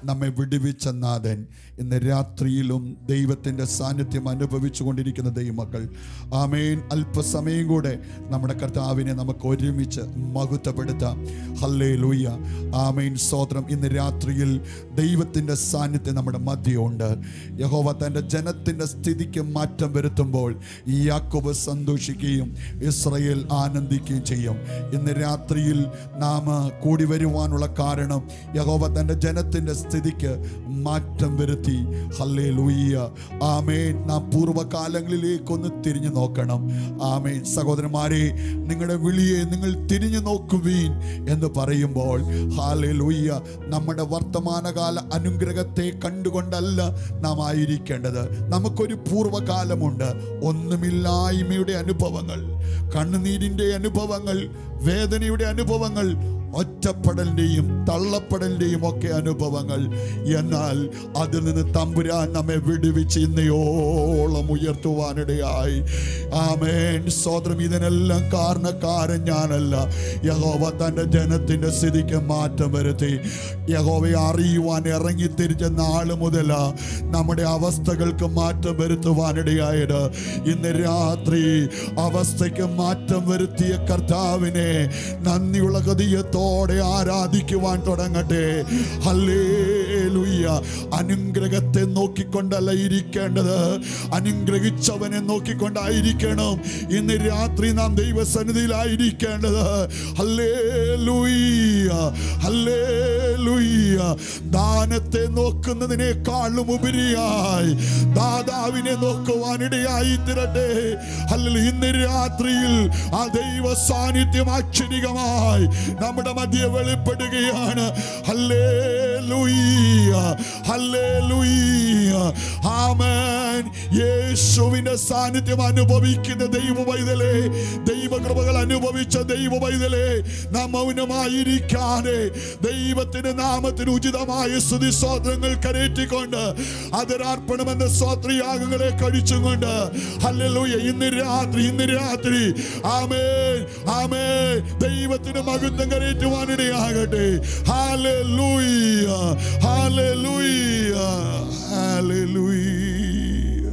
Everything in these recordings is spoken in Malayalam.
നമ്മെ വിടുവിച്ച നാഥൻ ഇന്ന് രാത്രിയിലും ദൈവത്തിൻ്റെ സാന്നിധ്യം അനുഭവിച്ചു കൊണ്ടിരിക്കുന്ന ദൈവമക്കൾ ആമേൻ അല്പസമയം കൂടെ നമ്മുടെ കർത്താവിനെ നമുക്ക് ഒരുമിച്ച് മഹത്വപ്പെടുത്താം ഹല്ലേ ലൂയ്യ ആമേൻ സ്തോത്രം ഇന്ന് രാത്രിയിൽ ദൈവത്തിൻ്റെ സാന്നിധ്യം നമ്മുടെ മധ്യമുണ്ട് യഹോവ തൻ്റെ ജനത്തിൻ്റെ സ്ഥിതിക്ക് മാറ്റം വരുത്തുമ്പോൾ യാക്കോബ് സന്തോഷിക്കുകയും ഇസ്രയേൽ ആനന്ദിക്കുകയും ചെയ്യും ഇന്ന് രാത്രിയിൽ നാം കൂടി വരുവാനുള്ള കാരണം യഹോവ തൻ്റെ ജനത്തിൻ്റെ സ്ഥിതിക്ക് മാറ്റം വരുത്തി ഹല്ലേ ലൂയ്യ ആമേൻ നാം പൂർവ്വകാലങ്ങളിലേക്കൊന്ന് തിരിഞ്ഞു നോക്കണം ആമേൻ സഹോദരന്മാരെ നിങ്ങളുടെ വിളിയെ നിങ്ങൾ തിരിഞ്ഞു നോക്കുവീൻ എന്ന് പറയുമ്പോൾ ഹാലേ ലൂയ്യ നമ്മുടെ വർത്തമാനകാല അനുഗ്രഹത്തെ കണ്ടുകൊണ്ടല്ല നാം ആയിരിക്കേണ്ടത് നമുക്കൊരു പൂർവ്വകാലമുണ്ട് ഒന്നുമില്ലായ്മയുടെ അനുഭവങ്ങൾ കണ്ണുനീരിൻ്റെ അനുഭവങ്ങൾ വേദനയുടെ അനുഭവങ്ങൾ ഒറ്റപ്പെടലിൻ്റെയും തള്ളപ്പെടലിൻ്റെയും ഒക്കെ അനുഭവങ്ങൾ എന്നാൽ അതിൽ നിന്ന് തമ്പുരാൻ നമ്മെ വിടുവിച്ച് ഇന്നയോളം ഉയർത്തുവാനിടയായി ആമേൻ സ്വതന്ത്രം ഇതിനെല്ലാം കാരണക്കാരൻ ഞാനല്ല യഹോവ തൻ്റെ ജനത്തിൻ്റെ സ്ഥിതിക്ക് മാറ്റം വരുത്തി യഹോവയെ അറിയുവാൻ ഇറങ്ങി തിരിച്ച നാള് മുതല നമ്മുടെ അവസ്ഥകൾക്ക് മാറ്റം വരുത്തുവാനിടയായത് ഇന്ന് രാത്രി അവസ്ഥയ്ക്ക് മാറ്റം വരുത്തിയ കർത്താവിനെ നന്ദിയുള്ള ഗതിയത്തോടെ ആരാധിക്കുവാൻ തുടങ്ങട്ടെ ഹല്ലേലൂയ അനുഗ്രഹത്തെ നോക്കിക്കൊണ്ടല്ല ഇരിക്കേണ്ടത് അനുഗ്രഹിച്ചവനെ നോക്കിക്കൊണ്ടായിരിക്കണം ഇന്ന് രാത്രി നാം ദൈവസന്നിധിയിലായിരിക്കേണ്ടത് ഹല്ലേലൂയ ഹല്ലേലൂയ ദാനത്തെ നോക്കുന്നതിനേക്കാളും ഉപരിയായി ദാതാവിനെ നോക്കുവാനിടയായി തീരട്ടെ അല്ലെങ്കിൽ ഇന്ന് രാത്രിയിൽ ആ ദൈവ സാന്നിധ്യം ആക്ഷരികമായി നമ്മുടെ മധ്യ വെളിപ്പെടുകയാണ് ഹല്ലേലൂയ ഹല്ലേലൂയ ആമേൻ യേശുവിന്റെ സാന്നിധ്യം അനുഭവിക്കുന്ന ദൈവ പൈതലേ ദൈവകൃപകൾ അനുഭവിച്ച ദൈവ പൈതലേ നാം മൗനമായിരിക്കാതെ ദൈവത്തിന്റെ നാമത്തിന് ഉചിതമായ സ്തുതി സ്വാതന്ത്ര്യങ്ങൾ കരേറ്റിക്കൊണ്ട് അതിരാർപ്പണമെന്ന സ്വാത്രിയാഗങ്ങളെ കഴിച്ചുകൊണ്ട് ഹല്ലേലൂയ ഇന്ന് രാത്രി ഇന്ന് രാത്രി ആമേ ആമേ ദൈവത്തിന് മകുത്തം കരേറ്റുവാനിടയാകട്ടെ ഹാലൂയ ഹാലൂയ ഹാലൂയ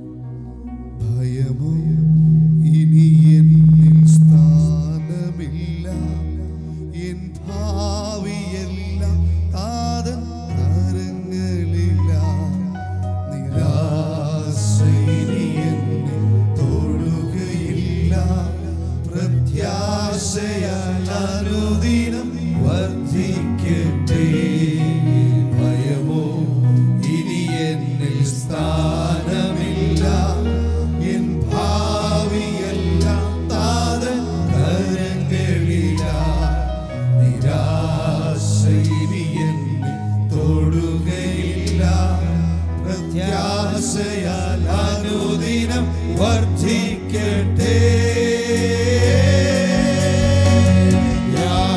ഭയമോ ഇനി എന്നിൽ സ്ഥാനമില്ല എൻ ഭാവിയെല്ലാം താതൻ കരങ്ങളില്ല നിരാശ ഇനി എന്നെ തൊടുകയില്ല പ്രത്യാശയാൽ അനുദിനം വർദ്ധിക്കട്ടെ ഭയമോ ഇനി എന്നിൽ സ്ഥാനമില്ല എൻ ഭാവിയെല്ലാം താതൻ കരങ്ങളില നിരാശ ഇനി എന്നെ തൊടുകയില്ല പ്രത്യാശയാൽ അനുദിനം വർദ്ധിക്കട്ടെ യാ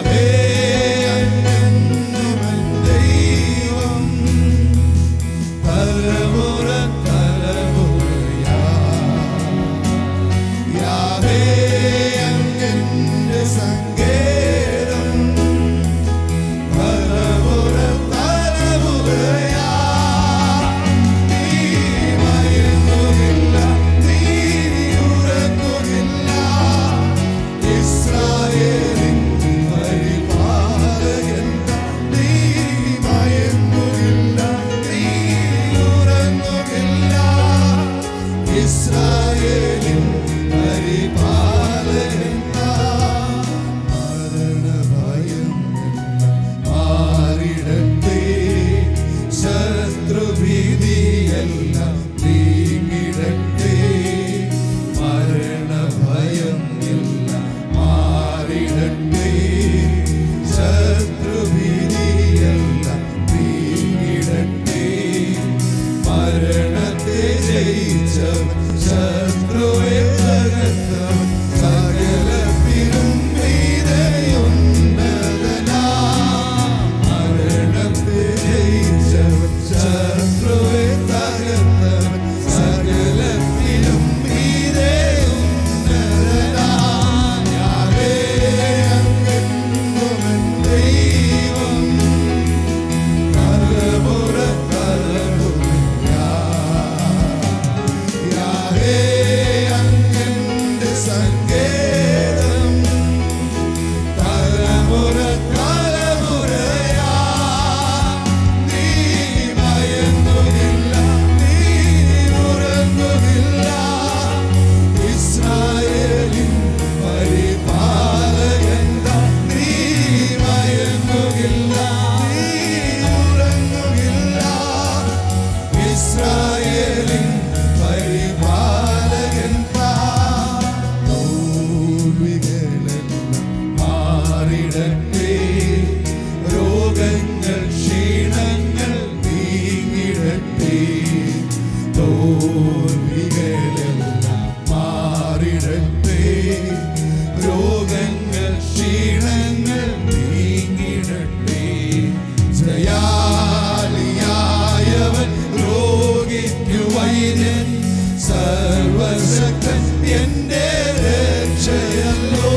എന്റെ രക്ഷയല്ലോ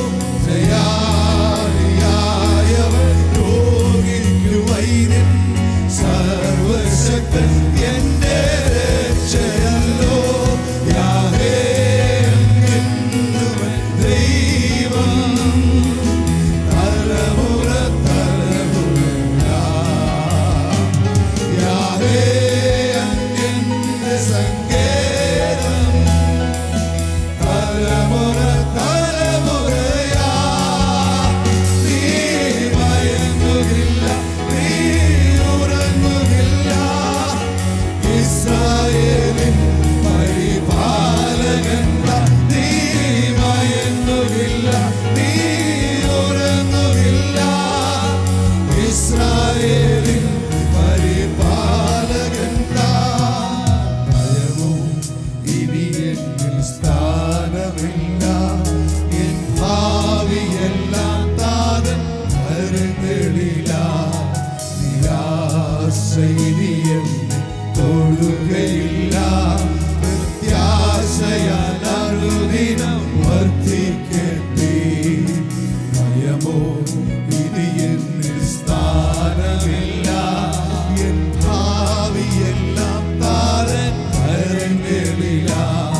ദയാളിയായവൻ രോഗിക്കു വൈദ്യൻ സർവശക്തൻ എന്റെ രക്ഷയല്ലോ യാഹേ അങ്ങെന്നുവൻ ദൈവം തലമുറ തലമുറയാ യാഹേ അങ്ങെന്റെ സങ്കേതം തലമുറ തലമുറയാ നീ മയങ്ങുകില്ല നീ ഉറങ്ങുകില്ല ഇസ്രായേലിൻ പരിപാലകൻ നീ മയങ്ങുകില്ല നീ ഉറങ്ങുകില്ല ഇസ്രായേലിൻ പരിപാലകൻ ഭയവും ഇനി എന്നിൽ സ്ഥാനമില്ല എൻ ഭാവിയെല്ലാം താതൻ കരങ്ങളില നിരാശയിനിയും തൊടുകയില്ല പ്രത്യാശയാൽ അനുദിനം വർദ്ധിക്കട്ടെ ഭയമോ ഇനി എന്നിൽ സ്ഥാനമില്ല എൻ ഭാവിയെല്ലാം താരൻ കരങ്ങളില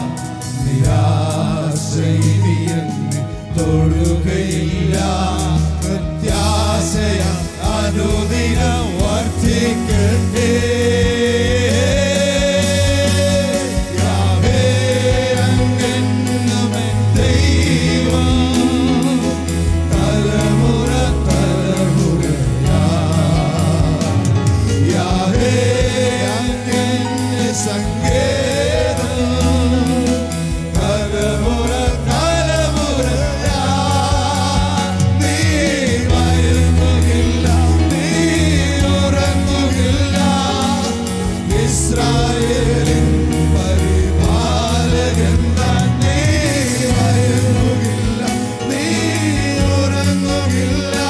നിരാശയിനി എന്നിൽ തൊടുകയില്ല പ്രത്യാശയ അനുദിനം വർദ്ധിക്കട്ടെ യാഹേ അങ്ങെന്നുമെൻ ദൈവം തലമുറ തലമുറയാ യാഹേ അങ്ങെന്നെ സങ്കേതം തലമുറ തലമുറയാ നീ മയങ്ങുകില്ല നീ ഉറങ്ങുകില്ല ഇസ്രായേലിൻ പരിപാലകൻ താൻ നീ മയങ്ങുകില്ല നീ ഉറങ്ങുകില്ല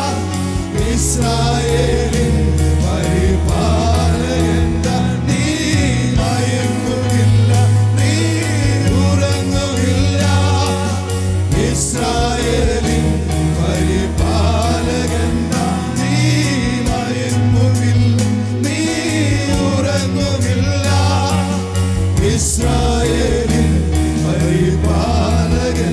ഇസ്രായേലിൻ പരിപാലകൻ താൻ നീ മയങ്ങുകില്ല നീ ഉറങ്ങുകില്ല ഇസ്രായേലിൻ പരിപാലകൻ താൻ നീ മയങ്ങുകില്ല നീ ഉറങ്ങുകില്ല ഇസ്രായേലിൻ പരിപാലകൻ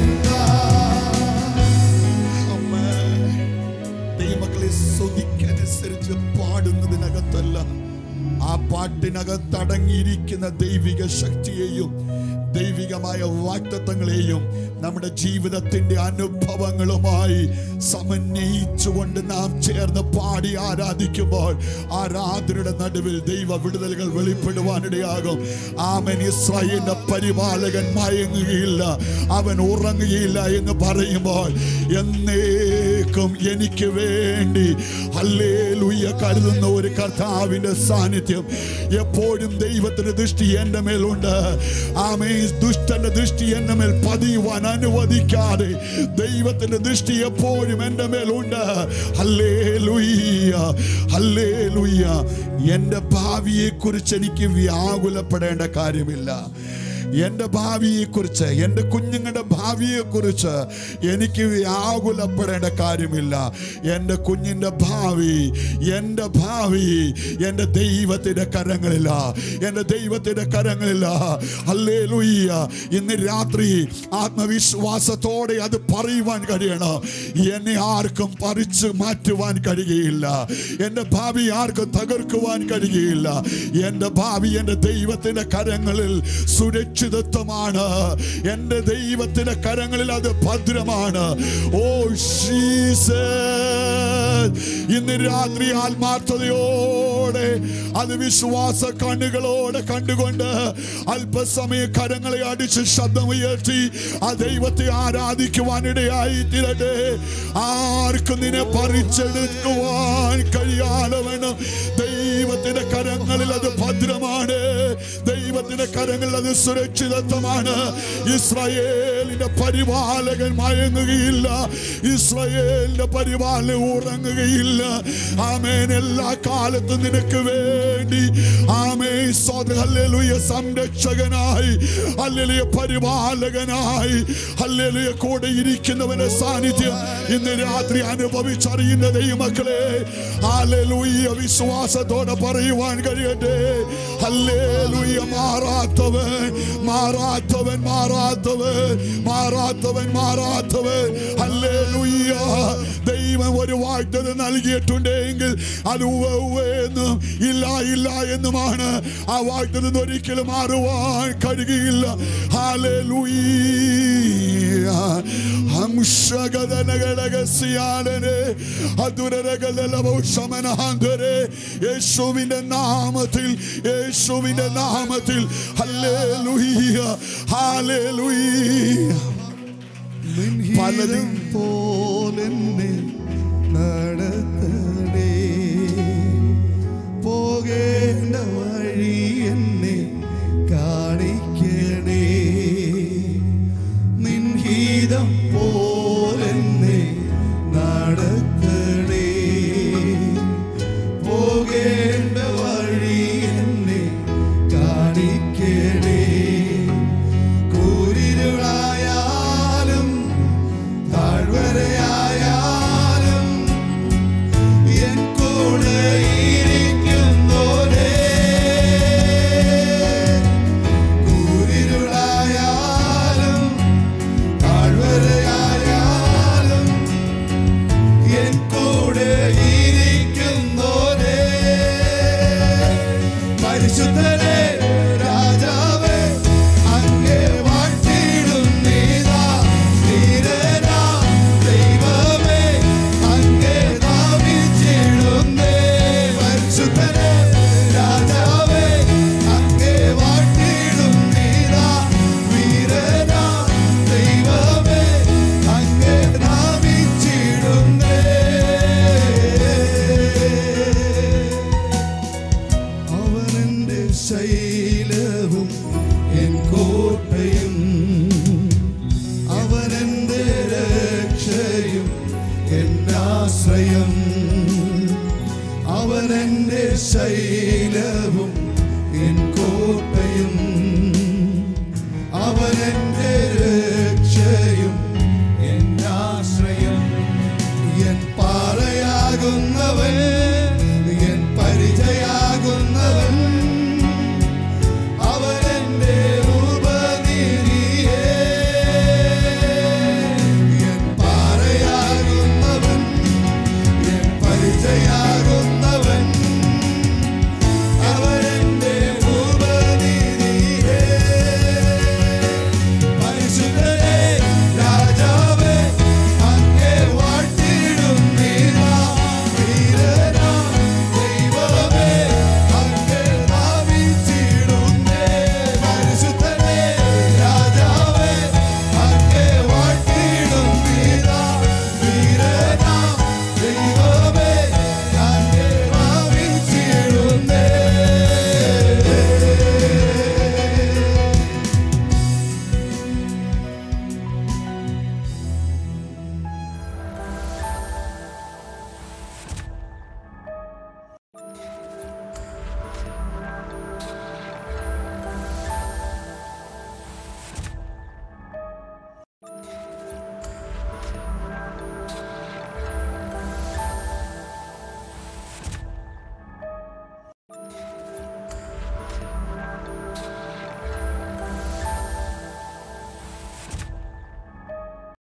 അമ്മേ, ദൈവമക്കളെ സ്തുതിക്കനുസരിച്ച് പാടുന്നതിനകത്തല്ല ആ പാട്ടിനകത്ത് അടങ്ങിയിരിക്കുന്ന ദൈവിക ശക്തിയെയും ദൈവികമായ വാക്തത്വങ്ങളെയും നമ്മുടെ ജീവിതത്തിന്റെ അനുഭവങ്ങളുമായി സമന്വയിച്ചുകൊണ്ട് നാം ചേർന്ന് പാടി ആരാധിക്കുമ്പോൾ ആരാധനയുടെ നടുവിൽ ദൈവ വിടുതലുകൾ വെളിപ്പെടുവാനിടയാകും ആമൻ ഇസ്രായേലിന്റെ പരിപാലകൻ മയങ്ങുകയില്ല അവൻ ഉറങ്ങുകയില്ല എന്ന് പറയുമ്പോൾ എന്നേക്കും എനിക്ക് വേണ്ടി ഹല്ലേലൂയ കരുതുന്ന ഒരു കർത്താവിന്റെ സാന്നിധ്യം എപ്പോഴും ദൈവത്തിന്റെ ദൃഷ്ടി എൻ്റെ മേലുണ്ട് ആമേ ദുഷ്ടന്റെ ദൃഷ്ടി എൻ്റെ മേൽ പതിയുവാൻ അനുവദിക്കാതെ ദൈവത്തിന്റെ ദൃഷ്ടി എപ്പോഴും എൻ്റെ മേലുണ്ട് ഹല്ലേ ലുയ്യ ഹല്ലേ ലുയ്യ എൻ്റെ ഭാവിയെ കുറിച്ച് എനിക്ക് വ്യാകുലപ്പെടേണ്ട കാര്യമില്ല എൻ്റെ ഭാവിയെക്കുറിച്ച് എൻ്റെ കുഞ്ഞുങ്ങളുടെ ഭാവിയെക്കുറിച്ച് എനിക്ക് വ്യാകുലപ്പെടേണ്ട കാര്യമില്ല എൻ്റെ കുഞ്ഞിൻ്റെ ഭാവി എൻ്റെ ഭാവി എൻ്റെ ദൈവത്തിൻ്റെ കരങ്ങളില്ല എൻ്റെ ദൈവത്തിൻ്റെ കരങ്ങളില്ല അല്ലേ ലുയ്യ ഇന്ന് രാത്രി ആത്മവിശ്വാസത്തോടെ അത് പറയുവാൻ കഴിയണം എന്നെ ആർക്കും പറിച്ചു മാറ്റുവാൻ കഴിയുകയില്ല എൻ്റെ ഭാവി ആർക്കും തകർക്കുവാൻ കഴിയുകയില്ല എൻ്റെ ഭാവി എൻ്റെ ദൈവത്തിൻ്റെ കരങ്ങളിൽ സുരക്ഷിതത്വമാണ് എൻ്റെ ദൈവത്തിൻ്റെ കരങ്ങളിൽ അത് ഭദ്രമാണ് ഓ ശീസ് ഇന്ന് രാത്രി ആത്മാർത്ഥതയോടെ അത് വിശ്വാസ കണ്ണുകളോടെ കണ്ടുകൊണ്ട് അല്പസമയ കരങ്ങളെ അടിച്ച് ശബ്ദമുയർത്തി ആ ദൈവത്തെ ആരാധിക്കുവാനിടയായി തീരട്ടെ ആർക്കും നിന്നെ പറിച്ചെടുക്കുവാൻ കഴിയാതെ വേണം ദൈവത്തിന്റെ കരങ്ങളിൽ അത് ഭദ്രമാണ് ദൈവത്തിന്റെ കരങ്ങളിൽ അത് സുരക്ഷിതത്വമാണ് ഇസ്രായേലിന്റെ പരിപാലകൻ മയങ്ങുകയില്ല ഇസ്രായേലിന്റെ പരിപാലകൻ ഉറങ്ങുകയില്ല ആമേൻ എല്ലാ കാലത്തും നിനക്ക് വേണ്ടി ആമേ സ്തോത്രം ഹല്ലേലൂയ സംരക്ഷകനായി ഹല്ലേലൂയ പരിപാലകനായി ഹല്ലേലൂയ കൂടെ ഇരിക്കുന്നവന്റെ സാന്നിധ്യം ഇന്ന് രാത്രി അനുഭവിച്ചറിയുന്ന ദൈവമക്കളെ ഹല്ലേലൂയ വിശ്വാസത്തോടെ പറയുവാൻ കഴിയട്ടെ ഹല്ലേലൂയ മാറാത്തവൻ മാറാത്തവൻ മാറാത്തവൻ മാറാത്തവൻ മാറാത്തവൻ ഹല്ലേലൂയ ദൈവം ഒരു വാഗ്ദത നൽകിയിട്ടുണ്ടെങ്കിൽ അത് ഉവ്വ് ഉവ്വ് എന്നും ഇല്ല ഇല്ല എന്നുമാണ് ആ വാഗ്ദത ഒരിക്കലും മാറുവാൻ കഴിയുകയില്ല ഹാലൂയ ഹംസഗതനകളകസിയാടനെ അതുരകലവശമനാന്തരെ യേശുവിന്റെ നാമത്തിൽ യേശുവിന്റെ നാമത്തിൽ ഹല്ലേലൂയ ഹാലൂയ പലതും പോലെന്നെ നടത്തണേ പോകേണ്ട വഴി എന്നെ കാണിക്കണേ നിൻഹീതം പോലെന്നെ നടത്തണേ പോകേണ്ട വഴി എന്നെ കാണിക്കണേ കൂരിരുളായാലും താഴ്വരയായാലും എൻ കൂടെ ഇരിക്കുന്നോരേ കൂരിരുളായാലും താഴ്വരയായാലും എൻ കൂടെ ഇരിക്കുന്നോരേ പരിശുദ്ധനെ രാജാവേ അങ്ങേ വാഴ്ത്തിയിടും നീതാ ധീരനാ ദൈവമേ അങ്ങേ നാമിച്ചിടുന്നേ പരിശുദ്ധനെ രാജാവേ അങ്ങേ വാഴ്ത്തിയിടും നീതാ വീരനാ ദൈവമേ അങ്ങേ നാമിച്ചിടുന്നേ അവനെന്റെ ശൈലവും എൻ കോട്ടയും അവനെന്റെ രക്ഷയും എന്നാശ്രയം അവനെന്റെ ശൈലവും